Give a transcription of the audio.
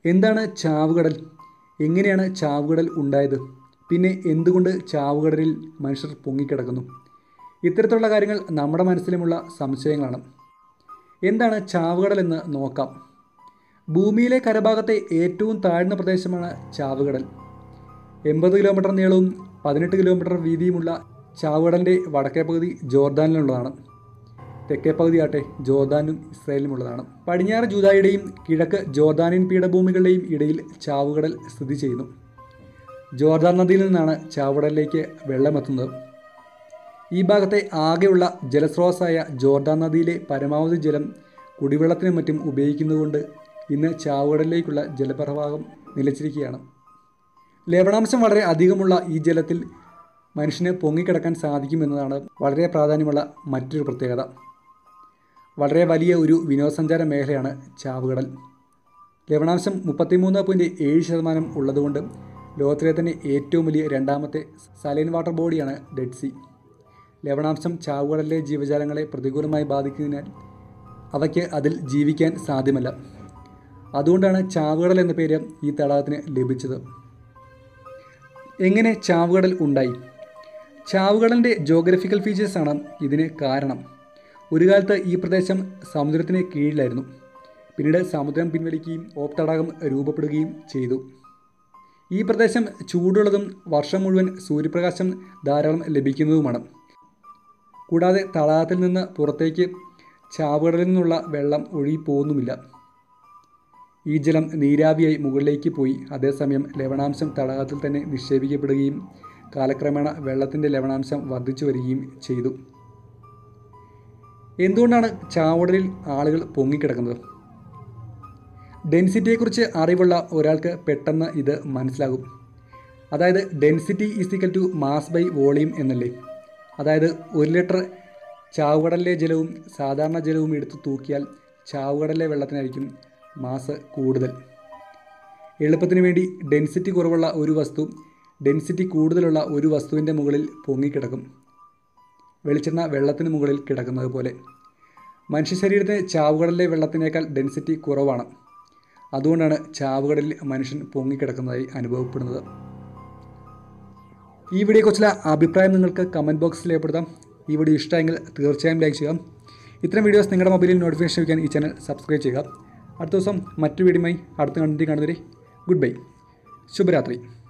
എന്താണ് ചാവുകടൽ എങ്ങനെയാണ് ചാവുകടൽ ഉണ്ടായത് പിന്നെ എന്തുകൊണ്ട് ചാവുകടലിൽ മനുഷ്യർ പൊങ്ങിക്കിടക്കുന്നു ഇത്തരത്തിലുള്ള കാര്യങ്ങൾ നമ്മുടെ മനസ്സിലുമുള്ള സംശയങ്ങളാണ് എന്താണ് ചാവുകടൽ എന്ന് നോക്കാം ഭൂമിയിലെ കരഭാഗത്തെ ഏറ്റവും താഴ്ന്ന പ്രദേശമാണ് ചാവുകടൽ എൺപത് കിലോമീറ്റർ നീളവും പതിനെട്ട് കിലോമീറ്റർ വീതിയുമുള്ള ചാവുകടലിൻ്റെ വടക്കേ പകുതി ജോർദാനിലുള്ളതാണ് തെക്കേ പകുതിയാട്ടെ ജോർദാനും ഇസ്രായേലിനുമുള്ളതാണ് പടിഞ്ഞാറ് ജൂതായുടെയും കിഴക്ക് ജോർദാനിയൻ പീഠഭൂമികളുടെയും ഇടയിൽ ചാവുകടൽ സ്ഥിതി ചെയ്യുന്നു ജോർദാൻ നദിയിൽ നിന്നാണ് ചാവുകടലിലേക്ക് വെള്ളമെത്തുന്നത് ഈ ഭാഗത്തെ ആകെയുള്ള ജലസ്രോതസ്സായ ജോർദാൻ നദിയിലെ പരമാവധി ജലം കുടിവെള്ളത്തിനും മറ്റും ഉപയോഗിക്കുന്നതുകൊണ്ട് ഇന്ന് ചാവുകടലിലേക്കുള്ള ജലപ്രവാഹം നിലച്ചിരിക്കുകയാണ് ലവണാംശം വളരെ അധികമുള്ള ഈ ജലത്തിൽ മനുഷ്യന് പൊങ്ങിക്കിടക്കാൻ സാധിക്കുമെന്നതാണ് വളരെ പ്രാധാന്യമുള്ള മറ്റൊരു പ്രത്യേകത വളരെ വലിയ ഒരു വിനോദസഞ്ചാര മേഖലയാണ് ചാവുകടൽ ലവണാംശം മുപ്പത്തിമൂന്ന് പോയിൻറ്റ് ഏഴ് ശതമാനം ഉള്ളതുകൊണ്ട് ലോകത്തിലെ തന്നെ ഏറ്റവും വലിയ രണ്ടാമത്തെ സലൈൻ വാട്ടർ ബോഡിയാണ് ഡെഡ് സി ലവണാംശം ചാവുകടലിലെ ജീവജാലങ്ങളെ പ്രതികൂലമായി ബാധിക്കുന്നതിനാൽ അവയ്ക്ക് അതിൽ ജീവിക്കാൻ സാധ്യമല്ല അതുകൊണ്ടാണ് ചാവുകടൽ എന്ന പേര് ഈ തടാകത്തിന് ലഭിച്ചത് എങ്ങനെ ചാവുകടൽ ഉണ്ടായി ചാവുകടലിൻ്റെ ജോഗ്രഫിക്കൽ ഫീച്ചേഴ്സാണ് ഇതിന് കാരണം ഒരു കാലത്ത് ഈ പ്രദേശം സമുദ്രത്തിന് കീഴിലായിരുന്നു പിന്നീട് സമുദ്രം പിൻവലിക്കുകയും ഓപ്പ് തടാകം രൂപപ്പെടുകയും ചെയ്തു ഈ പ്രദേശം ചൂടുള്ളതും വർഷം മുഴുവൻ സൂര്യപ്രകാശം ധാരാളം ലഭിക്കുന്നതുമാണ് കൂടാതെ തടാകത്തിൽ നിന്ന് പുറത്തേക്ക് ചാവുകടലിൽ നിന്നുള്ള വെള്ളം ഒഴുകിപ്പോകുന്നുമില്ല ഈ ജലം നീരാവിയായി മുകളിലേക്ക് പോയി അതേസമയം ലവണാംശം തടാകത്തിൽ തന്നെ നിക്ഷേപിക്കപ്പെടുകയും കാലക്രമേണ വെള്ളത്തിൻ്റെ ലവണാംശം വർദ്ധിച്ചു വരികയും ചെയ്തു എന്തുകൊണ്ടാണ് ചാവടലിൽ ആളുകൾ പൊങ്ങിക്കിടക്കുന്നത് ഡെൻസിറ്റിയെക്കുറിച്ച് അറിവുള്ള ഒരാൾക്ക് പെട്ടെന്ന് ഇത് മനസ്സിലാകും അതായത് density is equal to mass by volume എന്നല്ലേ അതായത് ഒരു ലിറ്റർ ചാവുകടലിലെ ജലവും സാധാരണ ജലവും എടുത്ത് തൂക്കിയാൽ ചാവുകടലിലെ വെള്ളത്തിനായിരിക്കും മാസ് കൂടുതൽ എളുപ്പത്തിന് വേണ്ടി ഡെൻസിറ്റി കുറവുള്ള ഒരു വസ്തു ഡെൻസിറ്റി കൂടുതലുള്ള ഒരു വസ്തുവിൻ്റെ മുകളിൽ പൊങ്ങിക്കിടക്കും വെളിച്ചെണ്ണ വെള്ളത്തിന് മുകളിൽ കിടക്കുന്നത് പോലെ മനുഷ്യ ശരീരത്തിന് ചാവുകടലിലെ വെള്ളത്തിനേക്കാൾ ഡെൻസിറ്റി കുറവാണ് അതുകൊണ്ടാണ് ചാവുകടലിൽ മനുഷ്യൻ പൊങ്ങിക്കിടക്കുന്നതായി അനുഭവപ്പെടുന്നത് ഈ വീഡിയോയെക്കുറിച്ചുള്ള അഭിപ്രായം നിങ്ങൾക്ക് കമൻറ്റ് ബോക്സിൽ രേഖപ്പെടുത്താം ഈ വീഡിയോ ഇഷ്ടമെങ്കിൽ തീർച്ചയായും ലൈക്ക് ചെയ്യുക ഇത്തരം വീഡിയോസ് നിങ്ങളുടെ മൊബൈലിൽ നോട്ടിഫിക്കേഷൻ ലഭിക്കാൻ ഈ ചാനൽ സബ്സ്ക്രൈബ് ചെയ്യുക അടുത്ത ദിവസം മറ്റു വീഡിയോയുമായി അടുത്ത കണ്ടിട്ട് കാണുന്നവരെ ഗുഡ് ബൈ ശുഭരാത്രി